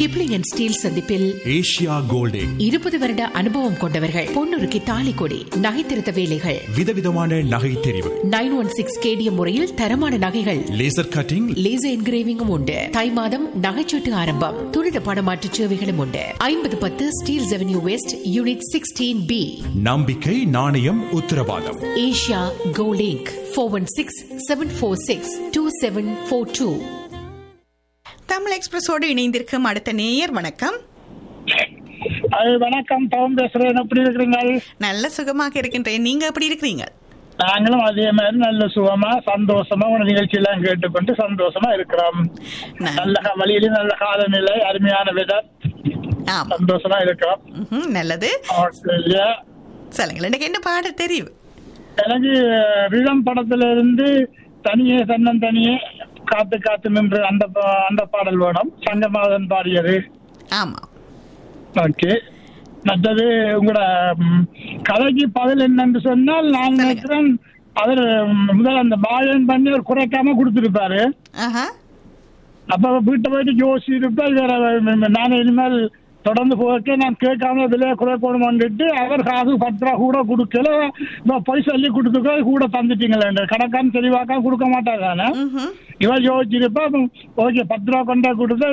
Kipling and steel சந்திப்பில் Asia கோல்டிங் இருபது வருட அனுபவம் கொண்டவர்கள் பொன்னுருக்கு தாலி கொடி நகைத்திருத்த வேலைகள் விதவிதமான நகை தெரிவு நைன் ஒன் சிக்ஸ் கேடிஎம் முறையில் தரமான நகைகள் லேசர் கட்டிங் லேசர் என்கிரேவிங்கும் உண்டு தை மாதம் நகைச்சீட்டு ஆரம்பம் துரித பணமாற்று சேவைகளும் உண்டு ஐம்பது பத்து steel revenue west unit sixteen B நம்பிக்கை நாணயம் உத்தரவாதம் ஏஷியா கோலிங்க் four one six seven four six two seven four two Tamil எக்ஸ்பிரஸோடு இணைந்திருக்கும் அடுத்த நேயர் வணக்கம் அது வணக்கம் பவன் பேசுறேன் எப்படி இருக்கிறீங்க நல்ல சுகமாக இருக்கின்றேன் நீங்க எப்படி இருக்கிறீங்க நாங்களும் அதே மாதிரி நல்ல சுகமா சந்தோஷமா உன நிகழ்ச்சி எல்லாம் கேட்டுக்கொண்டு சந்தோஷமா இருக்கிறோம் நன்றி. நல்ல வழியில நல்ல காலநிலை அருமையான விதம் ஆமா சந்தோஷமா இருக்கிறோம் ம்ஹும், நல்லது ஆஸ்திரேலியா. சொல்லுங்கள் எனக்கு என்ன பாட தெரியும் எனக்கு விழம் படத்துல இருந்து தனியே தன்னன் தனியே காத்து காத்து நின்று அந்த பா- அந்த பாடல் வேணும் சங்கமாதன் பாடியது ஆமா ஓகே மற்றது உங்களோட ம், கதைக்கு பதில் என்னன்னு சொன்னால் நான் சொல்லுங்க. நினைக்கிறேன் அவர் ம், முதல்ல அந்த பாயன் பண்ணி அவர் குறைக்காம கொடுத்துருப்பாரு ஆஹா அப்ப வீட்டை போயிட்டு யோசிச்சிருப்பா வேற ம், நான் இனிமேல் தொடர்ந்து போக நான் கேட்காம விலையை குறைக்கணுமான்ட்டு அவர் காசு பத்து ரூபா கூட கொடுக்கல இப்ப போய் சொல்லி கொடுத்துக்கோ கூட தந்துட்டீங்களே கணக்கான்னு தெளிவாக்கா கொடுக்க மாட்டாங்க ம்ஹும். இவன் யோசிச்சிருப்பா ஓகே பத்து ரூபா கொண்டா கொடுத்தா